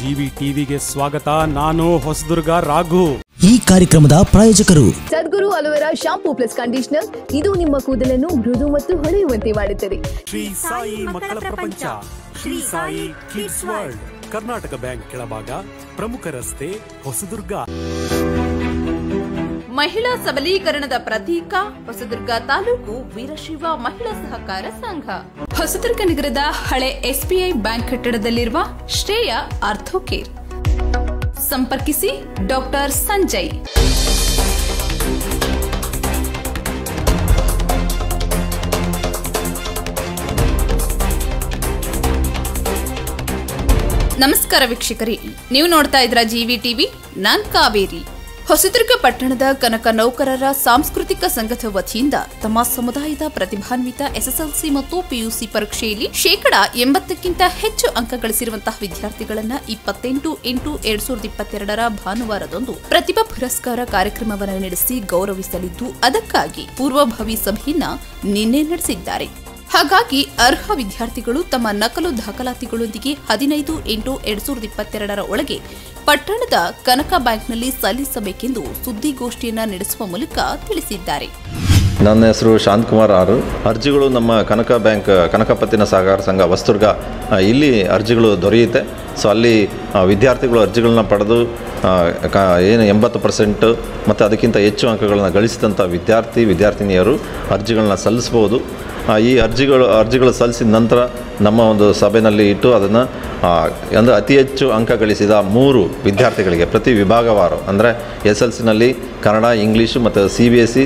GV ಟಿವಿಗೆ ಸ್ವಾಗತ ನಾನು ಹೊಸದುರ್ಗ ರಾಘು ಈ ಕಾರ್ಯಕ್ರಮದ ಪ್ರಾಯೋಜಕರು Sadguru aloe vera shampoo plus conditioner ಇದು ನಿಮ್ಮ ಕೂದಲನ್ನು ಮೃದು ಮತ್ತು ಹೊಳೆಯುವಂತೆ ಮಾಡುತ್ತದೆ ಶ್ರೀ ಸಾಯಿ ಮಕ್ಕಳ ಪ್ರಪಂಚ Shri Sai kids world Karnataka bank ಕೆಳಭಾಗ ಪ್ರಮುಖ ರಸ್ತೆ ಹೊಸದುರ್ಗ ಮಹಿಳಾ ಸಬಲೀಕರಣದ ಪ್ರತೀಕ ಹೊಸದುರ್ಗ ತಾಲೂಕು ವೀರಶೈವ ಮಹಿಳಾ ಸಹಕಾರ ಸಂಘ ಹೊಸದುರ್ಗ ನಗರದ ಹಳೆ ಎಸ್ಬಿಐ ಬ್ಯಾಂಕ್ ಕಟ್ಟಡದಲ್ಲಿರುವ ಶ್ರೇಯ ಆರ್ಥೋಕೇರ್ ಸಂಪರ್ಕಿಸಿ ಡಾಕ್ಟರ್ ಸಂಜಯ್ ನಮಸ್ಕಾರ ವೀಕ್ಷಕರೇ ನೀವು ನೋಡ್ತಾ ಇದ್ರ ಜಿವಿ ಟಿವಿ ನಾನ್ ಕಾವೇರಿ ಹೊಸದುರ್ಗ ಪಟ್ಟಣದ ಕನಕ ನೌಕರರ ಸಾಂಸ್ಕೃತಿಕ ಸಂಘದ ವತಿಯಿಂದ ತಮ್ಮ ಸಮುದಾಯದ ಪ್ರತಿಭಾನ್ವಿತ ಎಸ್ಎಸ್ಎಲ್ಸಿ ಮತ್ತು ಪಿಯುಸಿ ಪರೀಕ್ಷೆಯಲ್ಲಿ ಶೇಕಡ ಎಂಬತ್ತಕ್ಕಿಂತ ಹೆಚ್ಚು ಅಂಕ ಗಳಿಸಿರುವಂತಹ ವಿದ್ಯಾರ್ಥಿಗಳನ್ನ ಇಪ್ಪತ್ತೆಂಟು ಎಂಟು ಎರಡ್ ಸಾವಿರದ ಇಪ್ಪತ್ತೆರಡರ ಭಾನುವಾರದಂದು ಪ್ರತಿಭಾ ಪುರಸ್ಕಾರ ಕಾರ್ಯಕ್ರಮವನ್ನು ನಡೆಸಿ ಗೌರವಿಸಲಿದ್ದು ಅದಕ್ಕಾಗಿ ಪೂರ್ವಭಾವಿ ಸಭೆಯನ್ನ ನಿನ್ನೆ ನಡೆಸಿದ್ದಾರೆ ಹಾಗಾಗಿ ಅರ್ಹ ವಿದ್ಯಾರ್ಥಿಗಳು ತಮ್ಮ ನಕಲು ದಾಖಲಾತಿಗಳೊಂದಿಗೆ ಹದಿನೈದು ಎಂಟು ಎರಡ್ ಸಾವಿರದ ಇಪ್ಪತ್ತೆರಡರ ಒಳಗೆ ಪಟ್ಟಣದ ಕನಕ ಬ್ಯಾಂಕ್ನಲ್ಲಿ ಸಲ್ಲಿಸಬೇಕೆಂದು ಸುದ್ದಿಗೋಷ್ಠಿಯನ್ನ ನಡೆಸುವ ಮೂಲಕ ತಿಳಿಸಿದ್ದಾರೆ ನನ್ನ ಹೆಸರು ಶಾಂತಕುಮಾರ್ ಆರು ಅರ್ಜಿಗಳು ನಮ್ಮ ಕನಕ ಬ್ಯಾಂಕ್ ಕನಕಪತ್ತಿನ ಸಹಕಾರ ಸಂಘ ವಸ್ತುರ್ಗ ಆ, ಇಲ್ಲಿ ಅರ್ಜಿಗಳು ದೊರೆಯುತ್ತೆ ಸೊ ಅಲ್ಲಿ ಆ, ವಿದ್ಯಾರ್ಥಿಗಳು ಅರ್ಜಿಗಳನ್ನ ಪಡೆದು ಆ, ಕ ಏನು ಎಂಬತ್ತು ಪರ್ಸೆಂಟ್ ಮತ್ತು ಅದಕ್ಕಿಂತ ಹೆಚ್ಚು ಅಂಕಗಳನ್ನ ಗಳಿಸಿದಂಥ ವಿದ್ಯಾರ್ಥಿ ವಿದ್ಯಾರ್ಥಿನಿಯರು ಅರ್ಜಿಗಳನ್ನ ಸಲ್ಲಿಸ್ಬೋದು ಆ, ಈ ಅರ್ಜಿಗಳು ಅರ್ಜಿಗಳು ಸಲ್ಲಿಸಿದ ನಂತರ ನಮ್ಮ ಒಂದು ಸಭೆಯಲ್ಲಿ ಇಟ್ಟು ಅದನ್ನು ಅಂದರೆ ಅತಿ ಹೆಚ್ಚು ಅಂಕ ಗಳಿಸಿದ ಮೂರು ವಿದ್ಯಾರ್ಥಿಗಳಿಗೆ ಪ್ರತಿ ವಿಭಾಗವಾರು ಅಂದರೆ ಎಸ್ ಎಲ್ ಸಿನಲ್ಲಿ ಕನ್ನಡ ಇಂಗ್ಲೀಷು ಮತ್ತು C B S C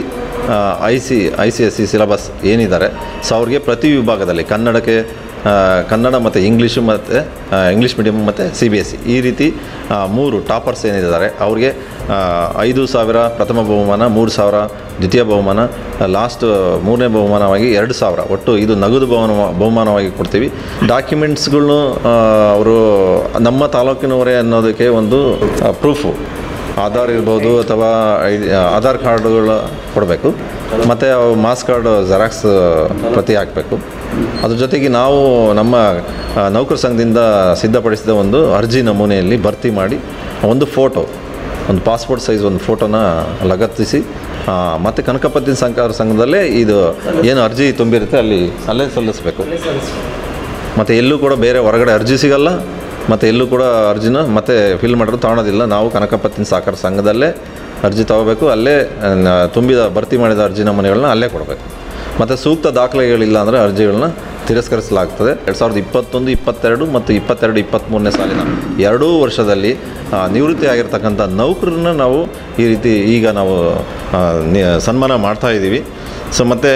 I C I C S C syllabus ಏನಿದ್ದಾರೆ ಸೊ ಅವ್ರಿಗೆ ಪ್ರತಿ ವಿಭಾಗದಲ್ಲಿ ಕನ್ನಡಕ್ಕೆ ಆ, ಕನ್ನಡ ಮತ್ತು ಇಂಗ್ಲೀಷು ಮತ್ತು ಇಂಗ್ಲೀಷ್ ಮೀಡಿಯಮ್ ಮತ್ತು ಸಿ ಬಿ ಎಸ್ ಸಿ ಈ ರೀತಿ ಆ, ಮೂರು ಟಾಪರ್ಸ್ ಏನಿದ್ದಾರೆ ಅವ್ರಿಗೆ ಆ, ಐದು ಸಾವಿರ ಪ್ರಥಮ ಬಹುಮಾನ ಮೂರು ಸಾವಿರ ದ್ವಿತೀಯ ಬಹುಮಾನ ಲಾಸ್ಟ್ ಮೂರನೇ ಬಹುಮಾನವಾಗಿ ಎರಡು ಸಾವಿರ ಒಟ್ಟು ಇದು ನಗದು ಬಹುಮಾನ ಬಹುಮಾನವಾಗಿ ಕೊಡ್ತೀವಿ ಡಾಕ್ಯುಮೆಂಟ್ಸ್ಗಳ್ನು ಅವರು ನಮ್ಮ ತಾಲೂಕಿನವರೇ ಅನ್ನೋದಕ್ಕೆ ಒಂದು ಪ್ರೂಫು ಆಧಾರ್ ಇರ್ಬೋದು ಅಥವಾ ಐ ಆಧಾರ್ ಕಾರ್ಡುಗಳು ಕೊಡಬೇಕು ಮತ್ತು ಮಾಸ್ ಕಾರ್ಡ್ ಜೆರಾಕ್ಸ್ ಪ್ರತಿ ಹಾಕಬೇಕು ಅದ್ರ ಜೊತೆಗೆ ನಾವು ನಮ್ಮ ಆ, ನೌಕರ ಸಂಘದಿಂದ ಸಿದ್ಧಪಡಿಸಿದ ಒಂದು ಅರ್ಜಿ ನಮೂನೆಯಲ್ಲಿ ಭರ್ತಿ ಮಾಡಿ ಒಂದು ಫೋಟೋ ಒಂದು ಪಾಸ್ಪೋರ್ಟ್ ಸೈಜ್ ಒಂದು ಫೋಟೋನ ಲಗತ್ತಿಸಿ ಆ, ಮತ್ತು ಕನಕಪತ್ತಿನ ಸಂಘ ಸಂಘದಲ್ಲೇ ಇದು ಏನು ಅರ್ಜಿ ತುಂಬಿರುತ್ತೆ ಅಲ್ಲಿ ಅಲ್ಲೇ ಸಲ್ಲಿಸಬೇಕು ಮತ್ತು ಎಲ್ಲೂ ಕೂಡ ಬೇರೆ ಹೊರಗಡೆ ಅರ್ಜಿ ಸಿಗಲ್ಲ ಮತ್ತು ಎಲ್ಲೂ ಕೂಡ ಅರ್ಜಿನ ಮತ್ತೆ ಫಿಲ್ ಮಾಡೋದು ತೊಗೊಳೋದಿಲ್ಲ ನಾವು ಕನಕಪತ್ತಿನ ಸಹಕಾರ ಸಂಘದಲ್ಲೇ ಅರ್ಜಿ ತಗೋಬೇಕು ಅಲ್ಲೇ ಆ, ನ- ತುಂಬಿದ ಭರ್ತಿ ಮಾಡಿದ ಅರ್ಜಿ ನಮೂನೆಗಳನ್ನ ಅಲ್ಲೇ ಕೊಡಬೇಕು ಮತ್ತು ಸೂಕ್ತ ದಾಖಲೆಗಳಿಲ್ಲ ಅಂದರೆ ಅರ್ಜಿಗಳನ್ನ ತಿರಸ್ಕರಿಸಲಾಗ್ತದೆ ಎರಡು ಸಾವಿರದ ಇಪ್ಪತ್ತೊಂದು ಇಪ್ಪತ್ತೆರಡು ಮತ್ತು ಇಪ್ಪತ್ತೆರಡು ಇಪ್ಪತ್ತ್ಮೂರನೇ ಸಾಲಿನ ಎರಡೂ ವರ್ಷದಲ್ಲಿ ಆ, ನಿವೃತ್ತಿ ಆಗಿರ್ತಕ್ಕಂಥ ನೌಕರನ್ನ ನಾವು ಈ ರೀತಿ ಈಗ ನಾವು ಆ, ನಿ- ಸನ್ಮಾನ ಮಾಡ್ತಾ ಇದ್ದೀವಿ ಸೊ ಮತ್ತು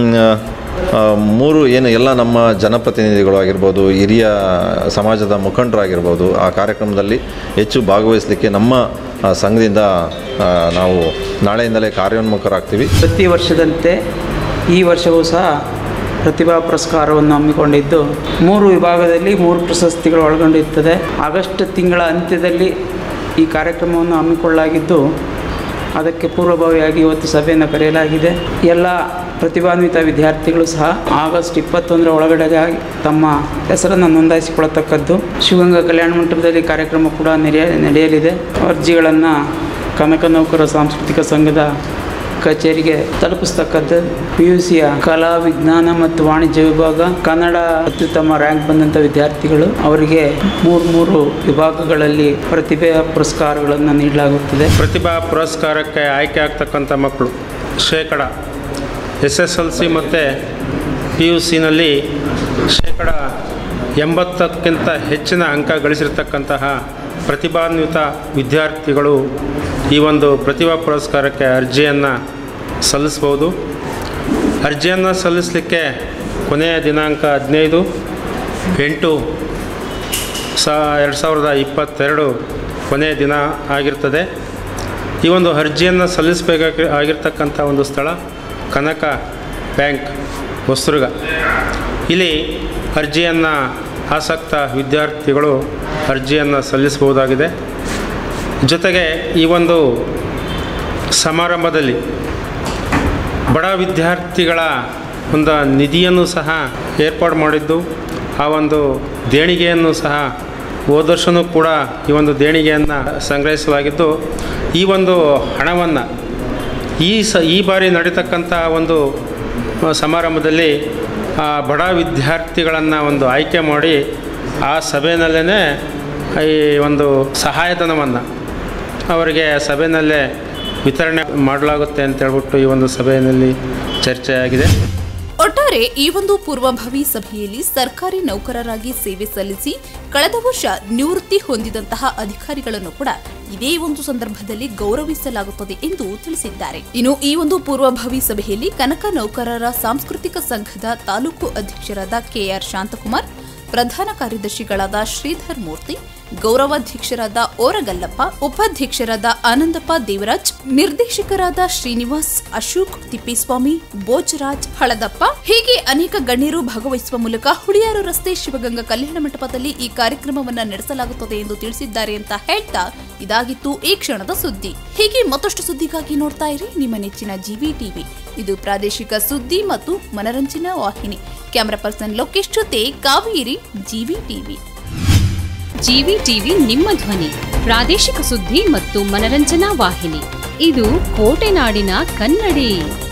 ಆ, ಮೂರು ಏನು ಎಲ್ಲ ನಮ್ಮ ಜನಪ್ರತಿನಿಧಿಗಳು ಆಗಿರ್ಬೋದು ಹಿರಿಯ ಸಮಾಜದ ಮುಖಂಡರಾಗಿರ್ಬೋದು ಆ ಕಾರ್ಯಕ್ರಮದಲ್ಲಿ ಹೆಚ್ಚು ಭಾಗವಹಿಸಲಿಕ್ಕೆ ನಮ್ಮ ಆ, ಸಂಘದಿಂದ ಆ, ನಾವು ನಾಳೆಯಿಂದಲೇ ಕಾರ್ಯೋನ್ಮುಖರಾಗ್ತೀವಿ ಪ್ರತಿ ವರ್ಷದಂತೆ ಈ ವರ್ಷವೂ ಸಹ ಪ್ರತಿಭಾ ಪುರಸ್ಕಾರವನ್ನು ಹಮ್ಮಿಕೊಂಡಿದ್ದು ಮೂರು ವಿಭಾಗದಲ್ಲಿ ಮೂರು ಪ್ರಶಸ್ತಿಗಳು ಒಳಗೊಂಡಿರುತ್ತದೆ ಆಗಸ್ಟ್ ತಿಂಗಳ ಅಂತ್ಯದಲ್ಲಿ ಈ ಕಾರ್ಯಕ್ರಮವನ್ನು ಹಮ್ಮಿಕೊಳ್ಳಲಾಗಿದ್ದು ಅದಕ್ಕೆ ಪೂರ್ವಭಾವಿಯಾಗಿ ಇವತ್ತು ಸಭೆಯನ್ನು ಕರೆಯಲಾಗಿದೆ ಎಲ್ಲ ಪ್ರತಿಭಾನ್ವಿತ ವಿದ್ಯಾರ್ಥಿಗಳು ಸಹ ಆಗಸ್ಟ್ ಇಪ್ಪತ್ತೊಂದರ ಒಳಗಡೆ ತಮ್ಮ ಹೆಸರನ್ನು ನೋಂದಾಯಿಸಿಕೊಳ್ಳತಕ್ಕದ್ದು ಶಿವಗಂಗಾ ಕಲ್ಯಾಣ ಮಂಟಪದಲ್ಲಿ ಕಾರ್ಯಕ್ರಮ ಕೂಡ ನಡೆಯ ನಡೆಯಲಿದೆ ಅರ್ಜಿಗಳನ್ನು ಕನಕ ನೌಕರ ಸಾಂಸ್ಕೃತಿಕ ಸಂಘದ ಕಚೇರಿಗೆ ತಲುಪಿಸ್ತಕ್ಕದ್ದು ಪಿ ಯು ಸಿಯ ಕಲಾ ವಿಜ್ಞಾನ ಮತ್ತು ವಾಣಿಜ್ಯ ವಿಭಾಗ ಕನ್ನಡ ಅತ್ಯುತ್ತಮ ರ್ಯಾಂಕ್ ಬಂದಂಥ ವಿದ್ಯಾರ್ಥಿಗಳು ಅವರಿಗೆ ಮೂರು ಮೂರು ವಿಭಾಗಗಳಲ್ಲಿ ಪ್ರತಿಭೆಯ ಪುರಸ್ಕಾರಗಳನ್ನು ನೀಡಲಾಗುತ್ತದೆ ಪ್ರತಿಭಾ ಪುರಸ್ಕಾರಕ್ಕೆ ಆಯ್ಕೆ ಆಗ್ತಕ್ಕಂಥ ಮಕ್ಕಳು ಶೇಕಡ ಎಸ್ ಎಸ್ ಎಲ್ ಸಿ ಮತ್ತು ಪಿ ಯು ಸಿನಲ್ಲಿ ಶೇಕಡ ಎಂಬತ್ತಕ್ಕಿಂತ ಹೆಚ್ಚಿನ ಅಂಕ ಗಳಿಸಿರ್ತಕ್ಕಂತಹ ಪ್ರತಿಭಾನ್ವಿತ ವಿದ್ಯಾರ್ಥಿಗಳು ಈ ಒಂದು ಪ್ರತಿಭಾ ಪುರಸ್ಕಾರಕ್ಕೆ ಅರ್ಜಿಯನ್ನು ಸಲ್ಲಿಸ್ಬೋದು ಅರ್ಜಿಯನ್ನು ಸಲ್ಲಿಸಲಿಕ್ಕೆ ಕೊನೆಯ ದಿನಾಂಕ ಹದಿನೈದು ಎಂಟು ಸಾ ಎರಡು ಸಾವಿರದ ಇಪ್ಪತ್ತೆರಡು ಕೊನೆಯ ದಿನ ಆಗಿರ್ತದೆ ಈ ಒಂದು ಅರ್ಜಿಯನ್ನು ಸಲ್ಲಿಸಬೇಕಾಗಿ ಆಗಿರ್ತಕ್ಕಂಥ ಒಂದು ಸ್ಥಳ ಕನಕ ಬ್ಯಾಂಕ್ ಹೊಸದುರ್ಗ ಇಲ್ಲಿ ಅರ್ಜಿಯನ್ನು ಆಸಕ್ತ ವಿದ್ಯಾರ್ಥಿಗಳು ಅರ್ಜಿಯನ್ನು ಸಲ್ಲಿಸಬಹುದಾಗಿದೆ ಜೊತೆಗೆ ಈ ಒಂದು ಸಮಾರಂಭದಲ್ಲಿ ಬಡ ವಿದ್ಯಾರ್ಥಿಗಳ ಒಂದು ನಿಧಿಯನ್ನು ಸಹ ಏರ್ಪಾಡು ಮಾಡಿದ್ದು ಆ ಒಂದು ದೇಣಿಗೆಯನ್ನು ಸಹ ಹೋದ ವರ್ಷವೂ ಕೂಡ ಈ ಒಂದು ದೇಣಿಗೆಯನ್ನು ಸಂಗ್ರಹಿಸಲಾಗಿದ್ದು ಈ ಒಂದು ಹಣವನ್ನು ಈ ಸ ಈ ಬಾರಿ ನಡೀತಕ್ಕಂಥ ಒಂದು ಆ, ಸಮಾರಂಭದಲ್ಲಿ ಆ, ಬಡ ವಿದ್ಯಾರ್ಥಿಗಳನ್ನು ಒಂದು ಆಯ್ಕೆ ಮಾಡಿ ಆ ಸಭೆಯಲ್ಲೇ ಈ ಒಂದು ಸಹಾಯಧನವನ್ನು ಅವರಿಗೆ ಸಭೆಯಲ್ಲೇ ವಿತರಣೆ ಮಾಡಲಾಗುತ್ತೆ ಅಂತ ಹೇಳ್ಬಿಟ್ಟು ಈ ಒಂದು ಸಭೆಯಲ್ಲಿ ಚರ್ಚೆಯಾಗಿದೆ ಒಟ್ಟಾರೆ ಈ ಒಂದು ಪೂರ್ವಭಾವಿ ಸಭೆಯಲ್ಲಿ ಸರ್ಕಾರಿ ನೌಕರರಾಗಿ ಸೇವೆ ಸಲ್ಲಿಸಿ ಕಳೆದ ವರ್ಷ ನಿವೃತ್ತಿ ಹೊಂದಿದಂತಹ ಅಧಿಕಾರಿಗಳನ್ನು ಕೂಡ ಇದೇ ಒಂದು ಸಂದರ್ಭದಲ್ಲಿ ಗೌರವಿಸಲಾಗುತ್ತದೆ ಎಂದು ತಿಳಿಸಿದ್ದಾರೆ ಇನ್ನು ಈ ಒಂದು ಪೂರ್ವಭಾವಿ ಸಭೆಯಲ್ಲಿ ಕನಕ ನೌಕರರ ಸಾಂಸ್ಕೃತಿಕ ಸಂಘದ ತಾಲೂಕು ಅಧ್ಯಕ್ಷರಾದ ಕೆಆರ್ ಶಾಂತಕುಮಾರ್ ಪ್ರಧಾನ ಕಾರ್ಯದರ್ಶಿಗಳಾದ ಶ್ರೀಧರ್ ಮೂರ್ತಿ ಗೌರವಾಧ್ಯಕ್ಷರಾದ ಓರಗಲ್ಲಪ್ಪ ಉಪಾಧ್ಯಕ್ಷರಾದ ಆನಂದಪ್ಪ ದೇವರಾಜ್ ನಿರ್ದೇಶಕರಾದ ಶ್ರೀನಿವಾಸ್ ಅಶೋಕ್ ತಿಪ್ಪೇಸ್ವಾಮಿ ಬೋಜರಾಜ್ ಹಳದಪ್ಪ ಹೀಗೆ ಅನೇಕ ಗಣ್ಯರು ಭಾಗವಹಿಸುವ ಮೂಲಕ ಹುಡಿಯಾರು ರಸ್ತೆ ಶಿವಗಂಗಾ ಕಲ್ಯಾಣ ಮಂಟಪದಲ್ಲಿ ಈ ಕಾರ್ಯಕ್ರಮವನ್ನ ನಡೆಸಲಾಗುತ್ತದೆ ಎಂದು ತಿಳಿಸಿದ್ದಾರೆ ಅಂತ ಹೇಳ್ತಾ ಇದಾಗಿತ್ತು ಈ ಕ್ಷಣದ ಸುದ್ದಿ ಹೀಗೆ ಮತ್ತಷ್ಟು ಸುದ್ದಿಗಾಗಿ ನೋಡ್ತಾ ಇರಿ ನಿಮ್ಮ ನೆಚ್ಚಿನ ಜಿವಿ ಟಿವಿ ಇದು ಪ್ರಾದೇಶಿಕ ಸುದ್ದಿ ಮತ್ತು ಮನರಂಜನಾ ವಾಹಿನಿ ಕ್ಯಾಮರಾ ಪರ್ಸನ್ ಲೋಕೇಶ್ ಜೊತೆ Kaveri GV TV GV TV ನಿಮ್ಮ ಧ್ವನಿ ಪ್ರಾದೇಶಿಕ ಸುದ್ದಿ ಮತ್ತು ಮನರಂಜನಾ ವಾಹಿನಿ ಇದು ಕೋಟೆನಾಡಿನ ಕನ್ನಡಿ